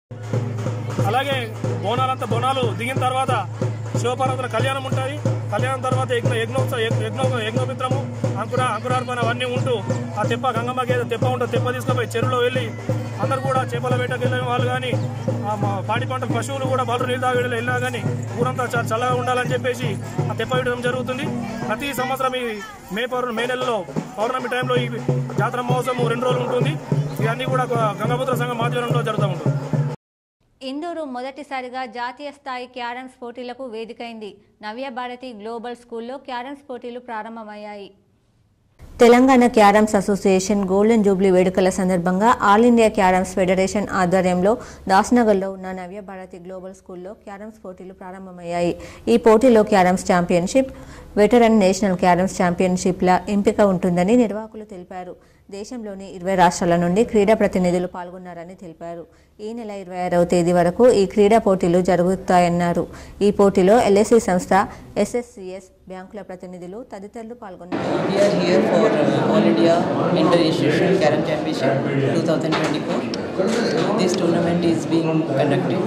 అలాగే బోనాలంతా బోనాలు దిగిన తర్వాత శివపార్వతుల కళ్యాణం ఉంటుంది కళ్యాణం తర్వాత యజ్ఞ యజ్ఞోత్సవ యజ్ఞ యజ్ఞోపిత్రము అంకుర అంకురార్పణ అవన్నీ ఉంటూ ఆ తెప్ప గంగమ్మ గేదె తెప్ప ఉంటుంది తెప్ప తీసుకుపోయి చెరువులో వెళ్ళి అందరు కూడా చేపల వేటకి వెళ్ళిన వాళ్ళు కానీ ఆ మా పాడి పంట పశువులు కూడా బలు నీళ్ళు తాగి వెళ్ళినా కానీ ఊరంతా చ- చల్లగా ఉండాలని చెప్పేసి ఆ తెప్ప వేయడం జరుగుతుంది ప్రతి సంవత్సరం ఈ మే పౌర్ణమి మే నెలలో పౌర్ణమి టైంలో ఈ జాతర మహోత్సవం రెండు రోజులు ఉంటుంది ఇవన్నీ కూడా గంగాపుత్ర సంఘం ఆధ్వర్యంలో జరుగుతూ ఉంటుంది ఇందూరు మొదటిసారిగా జాతీయ స్థాయి క్యారమ్స్ పోటీలకు వేదికైంది నవ్య భారతి గ్లోబల్ స్కూల్లో క్యారమ్స్ పోటీలు ప్రారంభమయ్యాయి Telangana carroms association golden jubilee వేడుకల సందర్భంగా ఆల్ ఇండియా క్యారమ్స్ ఫెడరేషన్ ఆధ్వర్యంలో దాస్నగర్లో ఉన్న నవ్య భారతి గ్లోబల్ స్కూల్లో క్యారమ్స్ పోటీలు ప్రారంభమయ్యాయి ఈ పోటీలో carroms championship veteran national carroms ఛాంపియన్షిప్ల ఎంపిక ఉంటుందని నిర్వాహకులు తెలిపారు దేశంలోని ఇరవై రాష్ట్రాల నుండి క్రీడా ప్రతినిధులు పాల్గొన్నారని తెలిపారు ఈ నెల ఇరవై ఆరవ తేదీ వరకు ఈ క్రీడా పోటీలు జరుగుతాయన్నారు ఈ పోటీలో ఎల్ఐసి సంస్థ ఎస్ఎస్సిఎస్ బ్యాంకుల ప్రతినిధులు తదితరులు పాల్గొన్నారు We are here for uh, All India Inter-Institutional Carrom Championship 2024. This tournament is being conducted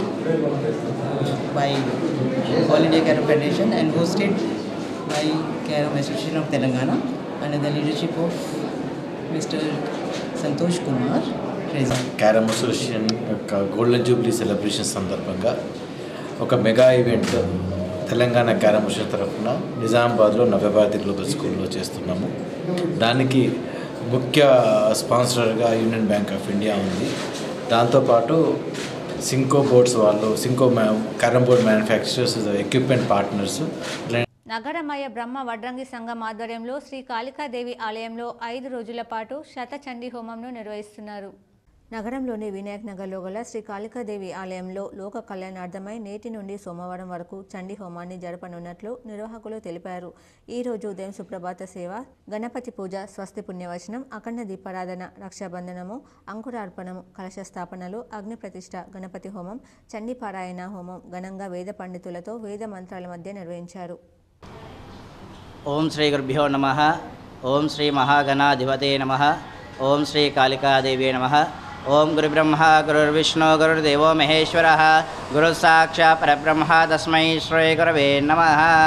by All India Carrom Federation and hosted by Carrom Association of Telangana under the leadership of Mr. Santosh Kumar, President. Carrom association యొక్క golden jubilee celebration సందర్భంగా ఒక mega event Telangana carrom association తరఫున నిజామాబాద్లో Navyabharati global స్కూల్లో చేస్తున్నాము దానికి ముఖ్య స్పాన్సర్గా యూనియన్ బ్యాంక్ ఆఫ్ ఇండియా ఉంది దాంతోపాటు సింకో బోర్డ్స్ వాళ్ళు సింకో మ్యా carrom board manufacturers equipment partners నగరమయ బ్రహ్మ వడ్రంగి సంఘం ఆధ్వర్యంలో శ్రీ కాళికాదేవి ఆలయంలో ఐదు రోజుల పాటు శతచండీ హోమంను నిర్వహిస్తున్నారు నగరంలోని వినాయక్ నగర్లో గల శ్రీ కాళికాదేవి ఆలయంలో లోక కళ్యాణార్థమై నేటి నుండి సోమవారం వరకు చండీ హోమాన్ని జరపనున్నట్లు నిర్వాహకులు తెలిపారు ఈ రోజు ఉదయం సుప్రభాత సేవ గణపతి పూజ స్వస్తి పుణ్యవచనం అఖండ దీపారాధన రక్షాబంధనము అంకురార్పణము కలశ స్థాపనలు అగ్ని ప్రతిష్ఠ గణపతి హోమం చండీ పారాయణ హోమం ఘనంగా వేద పండితులతో వేద మంత్రాల మధ్య నిర్వహించారు ఓం శ్రీ గురుభ్యో నమ ఓం శ్రీ మహాగణాధిపతే నమ ఓం శ్రీ కాళికాదేవే నమ ఓం గురుబ్రహ్మ గురుర్విష్ణు గురుర్దేవో మహేశ్వర గురు సాక్షా పరబ్రహ్మ తస్మై శ్రీ గురవే నమ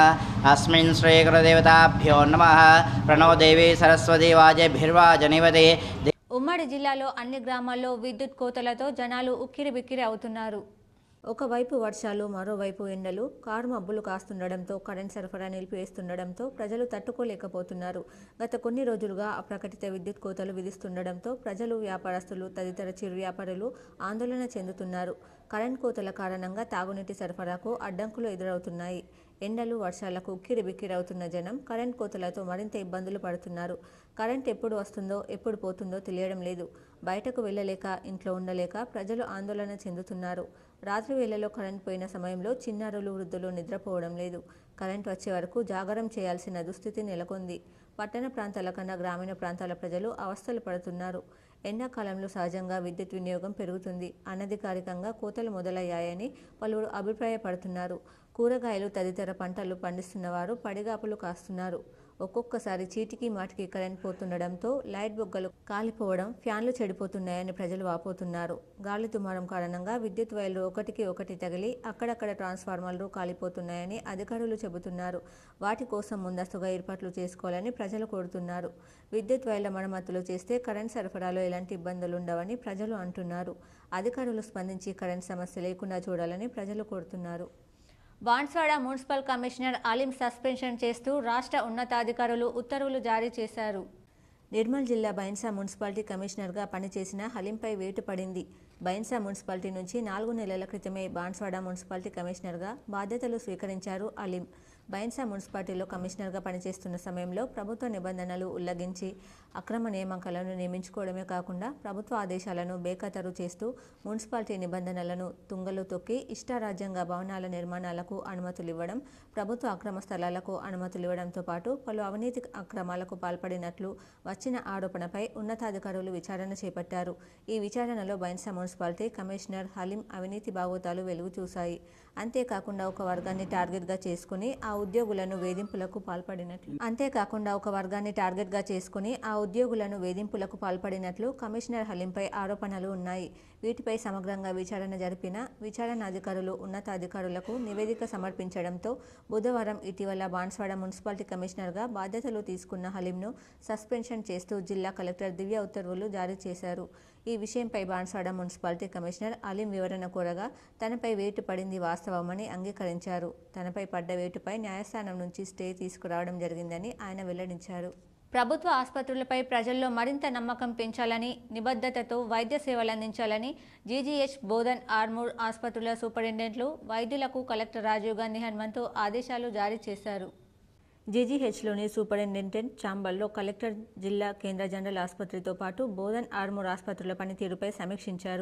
అస్మిన్ శ్రీ గురుదేవతాభ్యో నమ ప్రణో దేవి సరస్వతి వాజభిర్వాజనివదే ఉమ్మడి జిల్లాలో అన్ని గ్రామాల్లో విద్యుత్ కోతలతో జనాలు ఉక్కిరి బిక్కిరి అవుతున్నారు ఒకవైపు వర్షాలు మరోవైపు ఎండలు కారు మబ్బులు కాస్తుండడంతో కరెంట్ సరఫరా నిలిపివేస్తుండడంతో ప్రజలు తట్టుకోలేకపోతున్నారు గత కొన్ని రోజులుగా అప్రకటిత విద్యుత్ కోతలు విధిస్తుండడంతో ప్రజలు వ్యాపారస్తులు తదితర చిరు వ్యాపారులు ఆందోళన చెందుతున్నారు కరెంట్ కోతల కారణంగా తాగునీటి సరఫరాకు అడ్డంకులు ఎదురవుతున్నాయి ఎండలు వర్షాలకు ఉక్కిరి బిక్కిరవుతున్న జనం కరెంట్ కోతలతో మరింత ఇబ్బందులు పడుతున్నారు కరెంట్ ఎప్పుడు వస్తుందో ఎప్పుడు పోతుందో తెలియడం లేదు బయటకు వెళ్ళలేక ఇంట్లో ఉండలేక ప్రజలు ఆందోళన చెందుతున్నారు రాత్రి వేళలో కరెంట్ పోయిన సమయంలో చిన్నారులు వృద్ధులు నిద్రపోవడం లేదు కరెంట్ వచ్చే వరకు జాగరం చేయాల్సిన దుస్థితి నెలకొంది పట్టణ ప్రాంతాల కన్నా గ్రామీణ ప్రాంతాల ప్రజలు అవస్థలు పడుతున్నారు ఎండాకాలంలో సహజంగా విద్యుత్ వినియోగం పెరుగుతుంది అనధికారికంగా కోతలు మొదలయ్యాయని పలువురు అభిప్రాయపడుతున్నారు కూరగాయలు తదితర పంటలు పండిస్తున్న వారు పడిగాపులు కాస్తున్నారు ఒక్కొక్కసారి చీటికి మాటికి కరెంట్ పోతుండడంతో లైట్ బొగ్గలు కాలిపోవడం ఫ్యాన్లు చెడిపోతున్నాయని ప్రజలు వాపోతున్నారు గాలి దుమారం కారణంగా విద్యుత్ వైర్లు ఒకటికి ఒకటి తగిలి అక్కడక్కడ ట్రాన్స్ఫార్మర్లు కాలిపోతున్నాయని అధికారులు చెబుతున్నారు వాటి కోసం ముందస్తుగా ఏర్పాట్లు చేసుకోవాలని ప్రజలు కోరుతున్నారు విద్యుత్ వైర్ల మరమ్మతులు చేస్తే కరెంట్ సరఫరాలో ఎలాంటి ఇబ్బందులు ఉండవని ప్రజలు అంటున్నారు అధికారులు స్పందించి కరెంట్ సమస్య లేకుండా చూడాలని ప్రజలు కోరుతున్నారు Banswada municipal commissioner Aleem suspension చేస్తూ రాష్ట్ర ఉన్నతాధికారులు ఉత్తర్వులు జారీ చేశారు నిర్మల్ జిల్లా బైన్సా మున్సిపాలిటీ కమిషనర్గా పనిచేసిన హలీంపై వేటు పడింది బైన్సా మున్సిపాలిటీ నుంచి నాలుగు నెలల క్రితమే బాన్స్వాడ మున్సిపాలిటీ కమిషనర్గా బాధ్యతలు స్వీకరించారు అలీం బైన్సా మున్సిపాలిటీలో కమిషనర్గా పనిచేస్తున్న సమయంలో ప్రభుత్వ నిబంధనలు ఉల్లంఘించి అక్రమ నియామకాలను నియమించుకోవడమే కాకుండా ప్రభుత్వ ఆదేశాలను బేఖతరు చేస్తూ మున్సిపాలిటీ నిబంధనలను తుంగలో తొక్కి ఇష్టారాజ్యంగా భవనాల నిర్మాణాలకు అనుమతులు ఇవ్వడం ప్రభుత్వ అక్రమ స్థలాలకు అనుమతులు ఇవ్వడంతో పాటు పలు అవినీతి అక్రమాలకు పాల్పడినట్లు వచ్చిన ఆరోపణపై ఉన్నతాధికారులు విచారణ చేపట్టారు ఈ విచారణలో బైన్సా మున్సిపాలిటీ కమిషనర్ హలీం అవినీతి బాగోతాలు వెలుగు చూశాయి అంతేకాకుండా ఒక వర్గాన్ని టార్గెట్గా చేసుకుని ఆ ఉద్యోగులను వేధింపులకు పాల్పడినట్లు అంతేకాకుండా ఒక వర్గాన్ని టార్గెట్గా చేసుకుని ఆ ఉద్యోగులను వేధింపులకు పాల్పడినట్లు కమిషనర్ హలీంపై ఆరోపణలు ఉన్నాయి వీటిపై సమగ్రంగా విచారణ జరిపిన విచారణ అధికారులు ఉన్నతాధికారులకు నివేదిక సమర్పించడంతో బుధవారం ఇటీవల బాన్స్వాడ మున్సిపాలిటీ కమిషనర్గా బాధ్యతలు తీసుకున్న హలీంను సస్పెన్షన్ చేస్తూ జిల్లా కలెక్టర్ దివ్య ఉత్తర్వులు జారీ చేశారు ఈ విషయంపై బాన్స్వాడ మున్సిపాలిటీ కమిషనర్ అలీం వివరణ కోరగా తనపై వేటు పడింది వాస్తవమని అంగీకరించారు తనపై పడ్డ వేటుపై న్యాయస్థానం నుంచి స్టే తీసుకురావడం జరిగిందని ఆయన వెల్లడించారు ప్రభుత్వ ఆసుపత్రులపై ప్రజల్లో మరింత నమ్మకం పెంచాలని నిబద్ధతతో వైద్య సేవలు అందించాలని జీజీహెచ్ బోధన్ ఆర్మూర్ ఆసుపత్రుల సూపరింటెండెంట్లు వైద్యులకు కలెక్టర్ రాజీవ్ గాంధీ హనుమంతు ఆదేశాలు జారీ చేశారు జీజీహెచ్లోని సూపరింటెండెంట్ చాంబర్లో కలెక్టర్ జిల్లా కేంద్ర జనరల్ ఆసుపత్రితో పాటు బోధన్ ఆర్మూర్ ఆసుపత్రుల పనితీరుపై సమీక్షించారు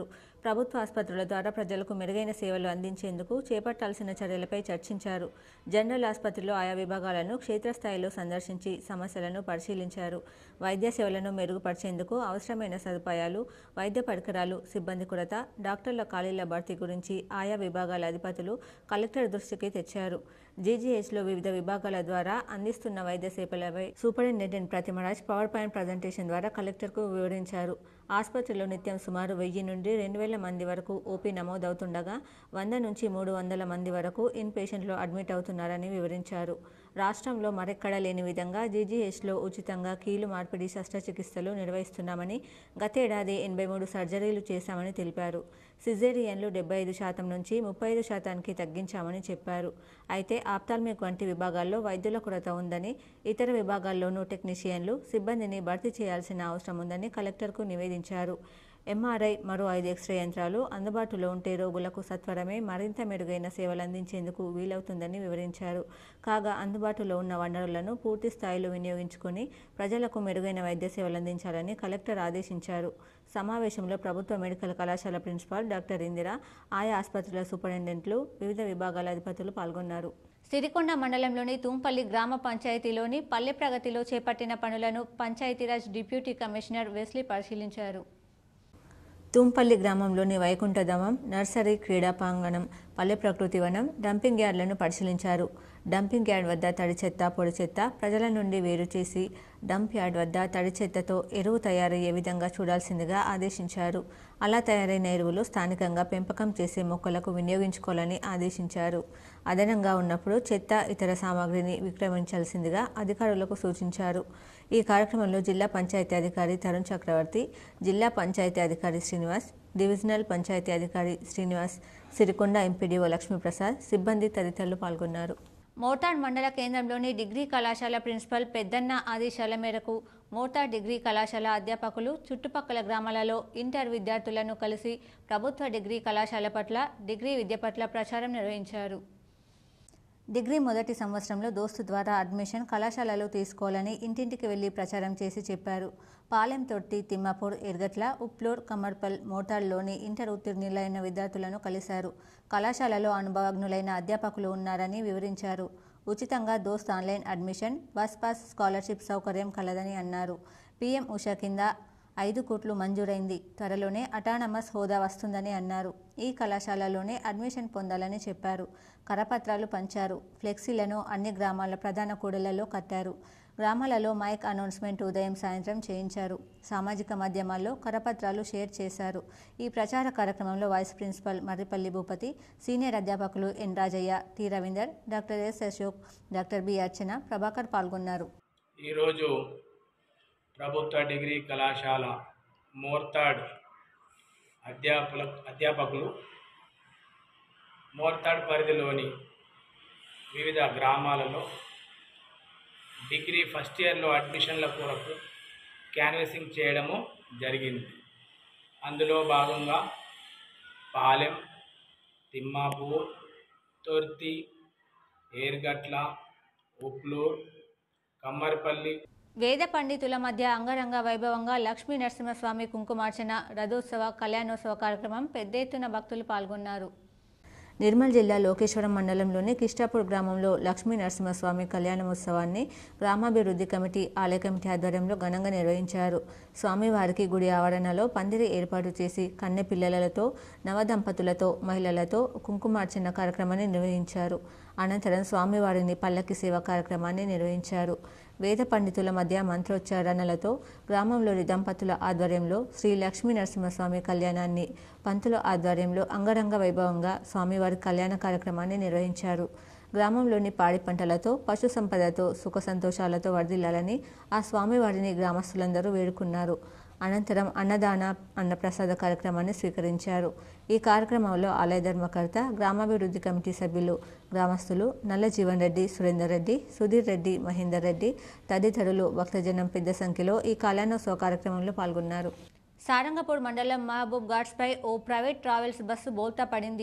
ప్రభుత్వ ఆసుపత్రుల ద్వారా ప్రజలకు మెరుగైన సేవలు అందించేందుకు చేపట్టాల్సిన చర్యలపై చర్చించారు జనరల్ ఆసుపత్రిలో ఆయా విభాగాలను క్షేత్రస్థాయిలో సందర్శించి సమస్యలను పరిశీలించారు వైద్య సేవలను మెరుగుపరిచేందుకు అవసరమైన సదుపాయాలు వైద్య పరికరాలు సిబ్బంది కొరత డాక్టర్ల ఖాళీల భర్తీ గురించి ఆయా విభాగాల అధిపతులు కలెక్టర్ దృష్టికి తెచ్చారు జీజీహెచ్లో వివిధ విభాగాల ద్వారా అందిస్తున్న వైద్య సేవలపై superintendent Pratimaraj power point presentation ద్వారా కలెక్టర్కు వివరించారు ఆసుపత్రిలో నిత్యం సుమారు వెయ్యి నుండి రెండు వేల మంది వరకు ఓపీ నమోదవుతుండగా వంద నుంచి మూడు వందల మంది వరకు ఇన్ పేషెంట్లో అడ్మిట్ అవుతున్నారని వివరించారు రాష్ట్రంలో మరెక్కడా లేని విధంగా జీజీహెచ్లో ఉచితంగా కీలు మార్పిడి శస్త్రచికిత్సలు నిర్వహిస్తున్నామని గతేడాది ఎనభై మూడు సర్జరీలు చేశామని తెలిపారు సిజేరియన్లు డెబ్బై ఐదు శాతం నుంచి ముప్పై ఐదు శాతానికి తగ్గించామని చెప్పారు అయితే ఆప్తాల్మిక్ వంటి విభాగాల్లో వైద్యుల కొరత ఉందని ఇతర విభాగాల్లోనూ టెక్నీషియన్లు సిబ్బందిని భర్తీ చేయాల్సిన అవసరం ఉందని కలెక్టర్కు నివేదించారు ఎంఆర్ఐ మరో ఐదు ఎక్స్రే యంత్రాలు అందుబాటులో ఉంటే రోగులకు సత్వరమే మరింత మెరుగైన సేవలు అందించేందుకు వీలవుతుందని వివరించారు కాగా అందుబాటులో ఉన్న వనరులను పూర్తి స్థాయిలో వినియోగించుకొని ప్రజలకు మెరుగైన వైద్య సేవలు అందించాలని కలెక్టర్ ఆదేశించారు సమావేశంలో ప్రభుత్వ మెడికల్ కళాశాల ప్రిన్సిపాల్ డాక్టర్ ఇందిర ఆయా ఆసుపత్రుల సూపరింటెండెంట్లు వివిధ విభాగాల అధిపతులు పాల్గొన్నారు సిరికొండ మండలంలోని తుంపల్లి గ్రామ పంచాయతీలోని పల్లె ప్రగతిలో చేపట్టిన పనులను పంచాయతీరాజ్ డిప్యూటీ కమిషనర్ వెస్లీ పరిశీలించారు తూంపల్లి గ్రామంలోని వైకుంఠధామం నర్సరీ క్రీడా ప్రాంగణం పల్లె ప్రకృతి వనం డంపింగ్ యార్డులను పరిశీలించారు డంపింగ్ యార్డ్ వద్ద తడి చెత్త పొడి చెత్త ప్రజల నుండి వేరు చేసి డంప్ యార్డ్ వద్ద తడి చెత్తతో ఎరువు తయారయ్యే విధంగా చూడాల్సిందిగా ఆదేశించారు అలా తయారైన ఎరువులు స్థానికంగా పెంపకం చేసే మొక్కలకు వినియోగించుకోవాలని ఆదేశించారు అదనంగా ఉన్నప్పుడు చెత్త ఇతర సామాగ్రిని విక్రమించాల్సిందిగా అధికారులకు సూచించారు ఈ కార్యక్రమంలో జిల్లా పంచాయతీ అధికారి తరుణ్ చక్రవర్తి జిల్లా పంచాయతీ అధికారి శ్రీనివాస్ డివిజనల్ పంచాయతీ అధికారి శ్రీనివాస్ సిరికొండ ఎంపీడీఓ లక్ష్మీప్రసాద్ సిబ్బంది తదితరులు పాల్గొన్నారు మోతాడ్ మండల కేంద్రంలోని డిగ్రీ కళాశాల ప్రిన్సిపల్ పెద్దన్న ఆదేశాల మేరకు మోతాడ్ డిగ్రీ కళాశాల అధ్యాపకులు చుట్టుపక్కల గ్రామాలలో ఇంటర్ విద్యార్థులను కలిసి ప్రభుత్వ డిగ్రీ కళాశాల పట్ల డిగ్రీ విద్య పట్ల ప్రచారం నిర్వహించారు డిగ్రీ మొదటి సంవత్సరంలో దోస్తు ద్వారా అడ్మిషన్ కళాశాలలో తీసుకోవాలని ఇంటింటికి వెళ్లి ప్రచారం చేసి చెప్పారు పాలెం తొట్టి తిమ్మాపూర్ ఎర్గట్ల ఉప్లూర్ కమర్పల్ మోటార్లోని ఇంటర్ ఉత్తీర్ణులైన విద్యార్థులను కలిశారు కళాశాలలో అనుభవజ్ఞులైన అధ్యాపకులు ఉన్నారని వివరించారు ఉచితంగా DOST online admission bus pass scholarship సౌకర్యం కలదని అన్నారు పీఎం ఉషా కింద ఐదు కోట్లు మంజూరైంది త్వరలోనే అటానమస్ హోదా వస్తుందని అన్నారు ఈ కళాశాలలోనే అడ్మిషన్ పొందాలని చెప్పారు కరపత్రాలు పంచారు ఫ్లెక్సీలను అన్ని గ్రామాల ప్రధాన కూడళ్లలో కట్టారు గ్రామాలలో మైక్ అనౌన్స్మెంట్ ఉదయం సాయంత్రం చేయించారు సామాజిక మాధ్యమాల్లో కరపత్రాలు షేర్ చేశారు ఈ ప్రచార కార్యక్రమంలో vice principal Marripalli Bhupathi senior అధ్యాపకులు N Rajaiah T Ravinder doctor S Ashok doctor B Archana Prabhakar పాల్గొన్నారు ఈరోజు ప్రభుత్వ డిగ్రీ కళాశాల మోర్తాడ్ అధ్యాపుల అధ్యాపకులు మోర్తాడ్ పరిధిలోని వివిధ గ్రామాలలో డిగ్రీ ఫస్ట్ ఇయర్లో అడ్మిషన్ల కొరకు క్యాన్వసింగ్ చేయడము జరిగింది అందులో భాగంగా పాలెం తిమ్మాపూర్ తొర్తి ఏర్గట్ల ఉప్లూర్ కమ్మరిపల్లి వేద పండితుల మధ్య అంగరంగ వైభవంగా లక్ష్మీ నరసింహస్వామి కుంకుమార్చన రథోత్సవ కళ్యాణోత్సవ కార్యక్రమం పెద్ద ఎత్తున భక్తులు పాల్గొన్నారు నిర్మల్ జిల్లా లోకేశ్వరం మండలంలోని కిష్టాపూర్ గ్రామంలో లక్ష్మీ నరసింహస్వామి కళ్యాణోత్సవాన్ని గ్రామాభివృద్ధి కమిటీ ఆలయ కమిటీ ఆధ్వర్యంలో ఘనంగా నిర్వహించారు స్వామివారికి గుడి ఆవరణలో పందిరి ఏర్పాటు చేసి కన్నె పిల్లలతో నవదంపతులతో మహిళలతో కుంకుమార్చన కార్యక్రమాన్ని నిర్వహించారు అనంతరం స్వామివారిని పల్లకి సేవ కార్యక్రమాన్ని నిర్వహించారు వేద పండితుల మధ్య మంత్రోచ్చారణలతో గ్రామంలోని దంపతుల ఆధ్వర్యంలో శ్రీ లక్ష్మీ నరసింహస్వామి కళ్యాణాన్ని పంతుల ఆధ్వర్యంలో అంగరంగ వైభవంగా స్వామివారి కళ్యాణ కార్యక్రమాన్ని నిర్వహించారు గ్రామంలోని పాడి పంటలతో పశు సంపదతో సుఖ సంతోషాలతో వర్ధిల్లాలని ఆ స్వామివారిని గ్రామస్తులందరూ వేడుకున్నారు అనంతరం అన్నదాన అన్నప్రసాద కార్యక్రమాన్ని స్వీకరించారు ఈ కార్యక్రమంలో ఆలయ ధర్మకర్త గ్రామాభివృద్ధి కమిటీ సభ్యులు గ్రామస్తులు నల్ల జీవన్ రెడ్డి సురేందర్ రెడ్డి సుధీర్ రెడ్డి మహేందర్ రెడ్డి తదితరులు భక్తజనం పెద్ద సంఖ్యలో ఈ కళ్యాణోత్సవ కార్యక్రమంలో పాల్గొన్నారు సారంగపూర్ మండలం మహబూబ్ ఘాట్స్పై ఓ ప్రైవేట్ ట్రావెల్స్ బస్సు బోల్తా పడింది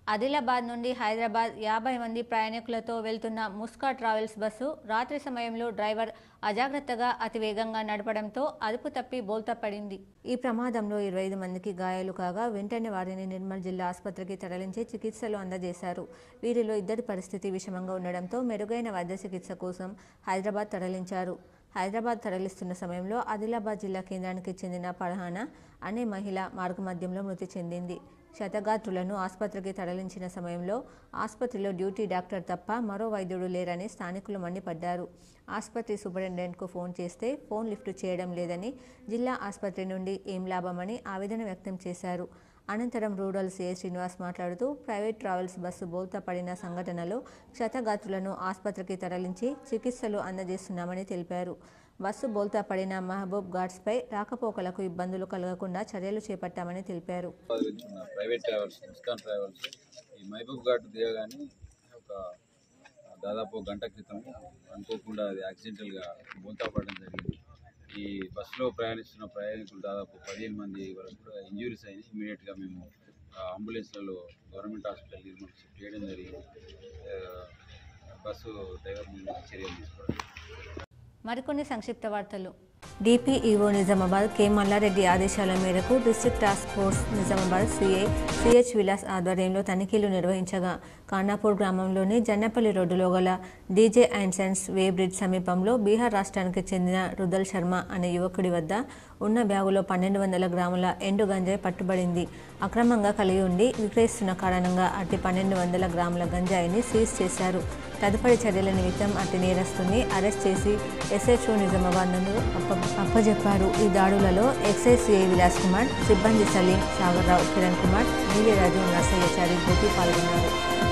ఆదిలాబాద్ నుండి హైదరాబాద్ యాభై మంది ప్రయాణికులతో వెళ్తున్న ముస్కా ట్రావెల్స్ బస్సు రాత్రి సమయంలో డ్రైవర్ అజాగ్రత్తగా అతివేగంగా నడపడంతో అదుపు తప్పి బోల్తా పడింది ఈ ప్రమాదంలో ఇరవై ఐదు మందికి గాయాలు కాగా వెంటనే వారిని నిర్మల్ జిల్లా ఆసుపత్రికి తరలించి చికిత్సలు అందజేశారు వీరిలో ఇద్దరి పరిస్థితి విషమంగా ఉండడంతో మెరుగైన వైద్య చికిత్స కోసం హైదరాబాద్ తరలించారు హైదరాబాద్ తరలిస్తున్న సమయంలో ఆదిలాబాద్ జిల్లా కేంద్రానికి చెందిన పర్హానా అనే మహిళ మార్గమధ్యంలో మృతి చెందింది శతగాత్రులను ఆసుపత్రికి తరలించిన సమయంలో ఆసుపత్రిలో డ్యూటీ డాక్టర్ తప్ప మరో వైద్యుడు లేరని స్థానికులు మండిపడ్డారు ఆసుపత్రి సూపరింటెండెంట్కు ఫోన్ చేస్తే ఫోన్ లిఫ్ట్ చేయడం లేదని జిల్లా ఆసుపత్రి నుండి ఏం లాభమని ఆవేదన వ్యక్తం చేశారు అనంతరం రూరల్ సిఐ శ్రీనివాస్ మాట్లాడుతూ ప్రైవేట్ ట్రావెల్స్ బస్సు బోల్తా పడిన సంఘటనలో క్షతగాత్రులను ఆసుపత్రికి తరలించి చికిత్సలు అందజేస్తున్నామని తెలిపారు బస్సు బోల్తా పడిన మహబూబ్ ఘాట్స్పై రాకపోకలకు ఇబ్బందులు కలగకుండా చర్యలు చేపట్టామని తెలిపారు ఉన్న ప్రైవేట్ ట్రావెల్స్ ముస్కాన్ ట్రావెల్స్ ఈ మహబూబ్ ఘాట్ దిగగానే ఒక దాదాపు ఒక గంట క్రితం అనుకోకుండా అది యాక్సిడెంటల్గా బోల్తా పడడం జరిగింది ఈ బస్సులో ప్రయాణిస్తున్న ప్రయాణికులు దాదాపు పదిహేను మంది వరకు కూడా ఇంజూరీస్ అయినాయి ఇమీడియట్గా మేము ఆ, అంబులెన్స్లలో గవర్నమెంట్ హాస్పిటల్ నిర్మాణం షిఫ్ట్ చేయడం జరిగింది ఆ, బస్సు డ్రైవర్ మీద చర్యలు తీసుకోవడం మరికొన్ని సంక్షిప్త వార్తలు డిపిఈఓ నిజామాబాద్ కె మల్లారెడ్డి ఆదేశాల మేరకు district task force Nizamabad CI CH Vilas ఆధ్వర్యంలో తనిఖీలు నిర్వహించగా కానాపూర్ గ్రామంలోని జన్నపల్లి రోడ్డులో గల DJ and sons way bridge సమీపంలో బీహార్ రాష్ట్రానికి చెందిన రుదల్ శర్మ అనే యువకుడి వద్ద ఉన్న బ్యాగులో పన్నెండు వందల గ్రాముల ఎండు గంజాయి పట్టుబడింది అక్రమంగా కలిగి ఉండి విక్రయిస్తున్న కారణంగా అట్టి పన్నెండు వందల గ్రాముల గంజాయిని సీజ్ చేశారు తదుపరి చర్యల నిమిత్తం అట్టి నేరస్తుని అరెస్ట్ చేసి ఎస్హెచ్ఓ నిజామాబాద్ నందు అప్ప అప్పజెప్పారు ఈ దాడులలో ఎక్సైజ్ సిఐ విలాస్ కుమార్ సిబ్బంది సలీం సాగర్రావు కిరణ్ కుమార్ నీలిరాజు నర్సయ్యచారి గోపి పాల్గొన్నారు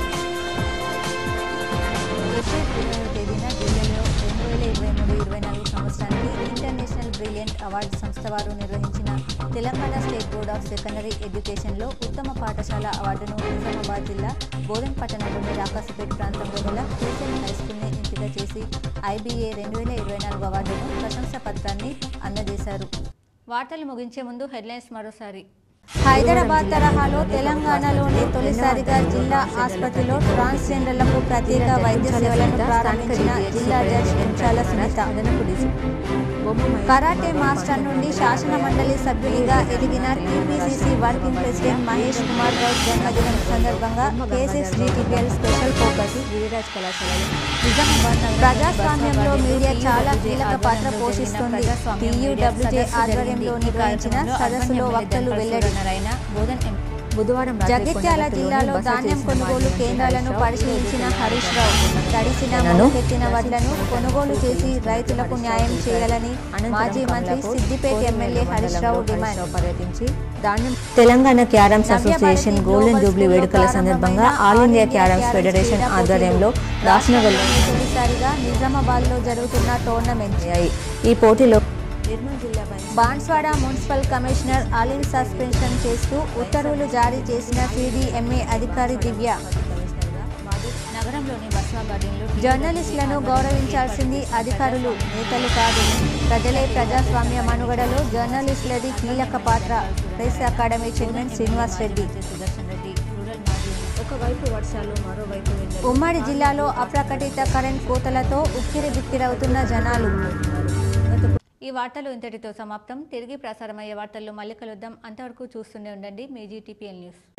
ఏప్రిల్ ఇరవై తేదీన ఢిల్లీలో రెండు వేల ఇరవై మూడు ఇరవై నాలుగు సంవత్సరానికి ఇంటర్నేషనల్ బ్రిలియంట్ అవార్డు సంస్థ వారు నిర్వహించిన Telangana state board of secondary ఎడ్యుకేషన్లో ఉత్తమ పాఠశాల అవార్డును నిజామాబాద్ జిల్లా బోధన్ పట్టణంలోని రాకాసిపేట ప్రాంతంలో గల కేసీఎం హై స్కూల్ని ఎంపిక చేసి ఐబీఏ రెండు వేల ఇరవై నాలుగు అవార్డును ప్రశంసా పత్రాన్ని అందజేశారు వార్తలు ముగించే ముందు హెడ్లైన్స్ మరోసారి హైదరాబాద్ తరహాలో తెలంగాణలోని తొలిసారిగా జిల్లా ఆసుపత్రిలో ట్రాన్స్జెండర్లకు ప్రత్యేక వైద్య సేవలను ప్రారంభించిన జిల్లా judge Enchala Sunitha karate master నుండి శాసన మండలి సభ్యునిగా ఎదిగిన TPCC working president Mahesh Kumar Goud జన్మదినం సందర్భంగా కేసెస్ డిటిపిఎల్ స్పెషల్ ఫోకస్ గిరిరాజ్ కళాశాలలో ప్రజాస్వామ్యంలో మీడియా చాలా కీలక పాత్ర పోషిస్తుంది టీయూడబ్ల్యూజే ఆధ్వర్యంలో నిర్వహించిన సదస్సులో వక్తలు వెల్లడి బుధవారం జగిత్యాల జిల్లాలో ధాన్యం కొనుగోలు కేంద్రాలను పరిశీలించిన హరీష్ రావు తడిసిన మొలకెత్తిన వడ్లను కొనుగోలు చేసి రైతులకు న్యాయం చేయాలని మాజీ మంత్రి సిద్దిపేట ఎమ్మెల్యే హరీష్ రావు డిమాండ్ పర్యటించి ధాన్యం Telangana carroms association golden jubilee వేడుకల సందర్భంగా ఆల్ ఇండియా క్యారమ్స్ ఫెడరేషన్ ఆధ్వర్యంలో రాష్ట్రంలో తొలిసారిగా నిజామాబాద్ లో జరుగుతున్న టోర్నమెంట్ ఈ పోటీలో Banswada municipal commissioner Aleen suspension చేస్తూ ఉత్తర్వులు జారీ చేసిన సిడిఎంఏ అధికారి దివ్య నగరంలోని బస్వా గార్డెన్లో జర్నలిస్టులను గౌరవించాల్సింది అధికారులు నేతలు కాదు ప్రజలే ప్రజాస్వామ్య మనుగడలో జర్నలిస్టులది కీలక పాత్ర press academy chairman Srinivas Reddy Sudarshan Reddy rural మాజీ ఒకవైపు వర్షాలు మరోవైపు ఎండలు. ఉమ్మడి జిల్లాలో అప్రకటిత కరెంట్ కోతలతో ఉక్కిరి బిక్కిరవుతున్న జనాలు ఈ వార్తలు ఇంతటితో సమాప్తం తిరిగి ప్రసారమయ్యే వార్తల్లో మళ్ళీ కలుద్దాం అంతవరకు చూస్తూనే ఉండండి మీ జీటీపీఎల్ న్యూస్